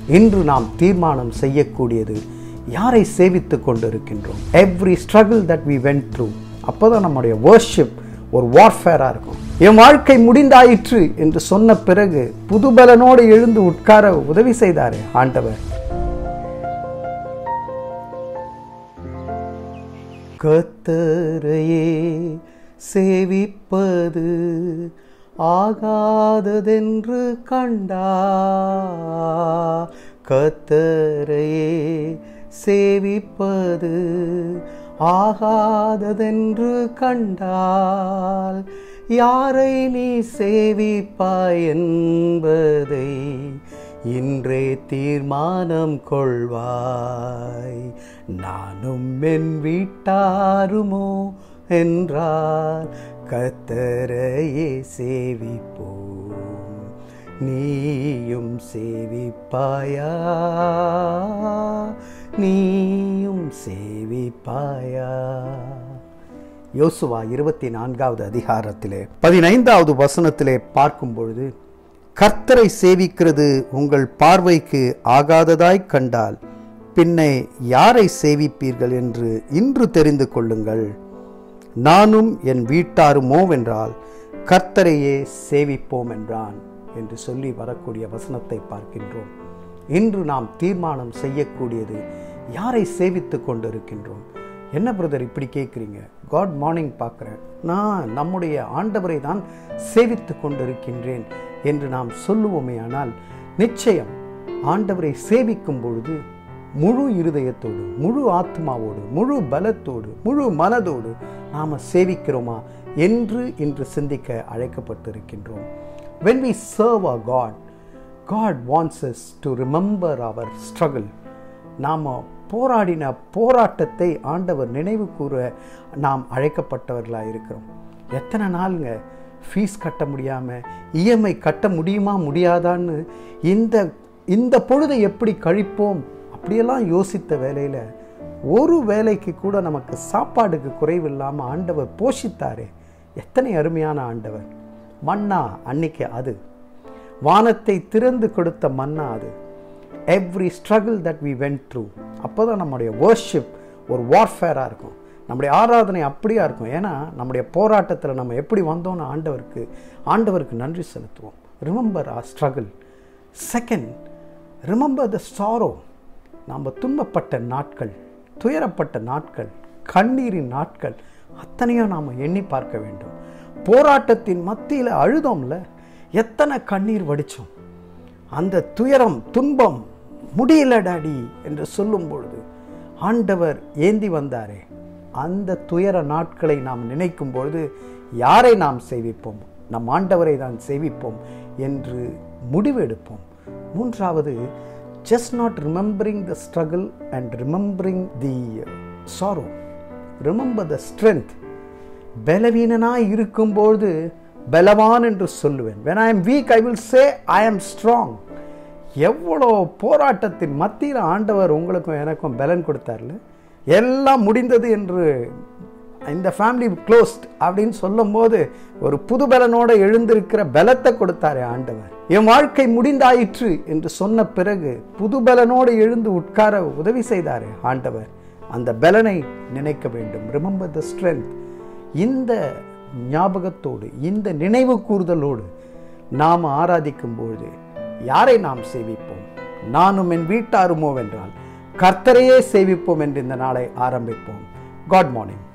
இன்று நாம் தீர்மானம் செய்யக்கூடியது யாரை சேவித்துக் கொண்டிருக்கின்றோம் every struggle that we went through அப்போதான் நம்முடைய வர்ஷிப் ஒரு வார்ஃபேராக இருக்கும் என் வாழ்க்கை முடிந்தாயிற்று என்று சொன்ன பிறகு புதுபலனோடு எழுந்து உட்கார உதவி செய்தாரே ஆண்டவர் கத்தரையே சேவிப்பது ஆகாததென்று கண்டா கத்தரையே சேவிப்பது ஆகாததென்று கண்டால் யாரை நீ சேவிப்பாய் என்பதை இன்றே தீர்மானம் கொள்வாய் நானும் என் வீட்டாருமோ என்றால் கத்தரையே சேவிப்போம் நீயும் சேவிப்பாயா நீயும் சேவிப்பாயா யோசுவா இருபத்தி நான்காவது அதிகாரத்திலே பதினைந்தாவது வசனத்திலே பார்க்கும் பொழுது கர்த்தரை சேவிக்கிறது உங்கள் பார்வைக்கு ஆகாததாய் கண்டால் பின்னே யாரை சேவிப்பீர்கள் என்று இன்று தெரிந்து கொள்ளுங்கள் நானும் என் வீட்டாருமோவென்றால் கர்த்தரையே சேவிப்போம் என்றான் என்று சொல்லி வரக்கூடிய வசனத்தை பார்க்கின்றோம் இன்று நாம் தீர்மானம் செய்யக்கூடியது யாரை சேவித்துக் கொண்டிருக்கின்றோம் என்ன பிரதர் இப்படி கேட்குறீங்க காட் மார்னிங் பார்க்குறேன் நான் நம்முடைய ஆண்டவரை தான் சேவித்து கொண்டிருக்கின்றேன் என்று நாம் சொல்லுவோமே ஆனால் நிச்சயம் ஆண்டவரை சேவிக்கும் பொழுது முழு இருதயத்தோடு முழு ஆத்மாவோடு முழு பலத்தோடு முழு மனதோடு நாம் சேவிக்கிறோமா என்று இன்று சிந்திக்க அழைக்கப்பட்டிருக்கின்றோம் when we serve our God God wants us to remember our struggle நாம் போராடின போராட்டத்தை ஆண்டவர் நினைவு கூற நாம் அழைக்கப்பட்டவர்களாக இருக்கிறோம் எத்தனை நாளுங்க ஃபீஸ் கட்ட முடியாமல் இஎம்ஐ கட்ட முடியுமா முடியாதான்னு இந்த இந்த பொழுதை எப்படி கழிப்போம் அப்படியெல்லாம் யோசித்த வேலையில் ஒரு வேலைக்கு கூட நமக்கு சாப்பாடுக்கு குறைவில்லாமல் ஆண்டவர் போஷித்தாரே எத்தனை அருமையான ஆண்டவர் மன்னா அன்னைக்கு அது வானத்தை திறந்து கொடுத்த மன்னா அது every struggle that we went through அப்போ தான் நம்முடைய வர்ஷிப் ஒரு வார்ஃபேராக இருக்கும் நம்முடைய ஆராதனை அப்படியா இருக்கும் ஏன்னா நம்முடைய போராட்டத்தில் நம்ம எப்படி வந்தோம்னு ஆண்டவருக்கு ஆண்டவருக்கு நன்றி செலுத்துவோம் remember our struggle second remember the sorrow நாம் துன்பப்பட்ட நாட்கள் துயரப்பட்ட நாட்கள் கண்ணீரின் நாட்கள் அத்தனையும் நாம் எண்ணி பார்க்க வேண்டும் போராட்டத்தின் மத்தியில் அழுதோம்ல எத்தனை கண்ணீர் வடித்தோம் அந்த துயரம் துன்பம் முடியல டாடி என்று சொல்லும் பொழுது ஆண்டவர் ஏந்தி வந்தாரே அந்த துயர நாட்களை நாம் நினைக்கும் பொழுது யாரை நாம் சேவிப்போம் நம் ஆண்டவரை தான் சேவிப்போம் என்று முடிவெடுப்போம் மூன்றாவது just not remembering the struggle and remembering the sorrow remember the strength பலவீனனாய் இருக்கும்போது பலவான் என்று சொல்லுவேன் when i am weak i will say i am strong எவ்வளோ போராட்டத்தின் மத்தியில் ஆண்டவர் உங்களுக்கும் எனக்கும் பலன் கொடுத்தார்ல எல்லாம் முடிந்தது என்று இந்த ஃபேமிலி க்ளோஸ்ட் அப்படின்னு சொல்லும்போது ஒரு புது பலனோட எழுந்திருக்கிற பலத்தை கொடுத்தாரே ஆண்டவர் என் வாழ்க்கை முடிந்தாயிற்று என்று சொன்ன பிறகு புது பலனோடு எழுந்து உட்கார உதவி செய்தாரே ஆண்டவர் அந்த பலனை நினைக்க வேண்டும் ரிமெம்பர் த ஸ்ட்ரென்த் இந்த ஞாபகத்தோடு இந்த நினைவு கூறுதலோடு நாம் ஆராதிக்கும் பொழுது யாரை நாம் சேவிப்போம் நானும் என் வீட்டாருமோ வென்றால் கர்த்தரையே சேவிப்போம் என்று இந்த நாளை ஆரம்பிப்போம் காட் மார்னிங்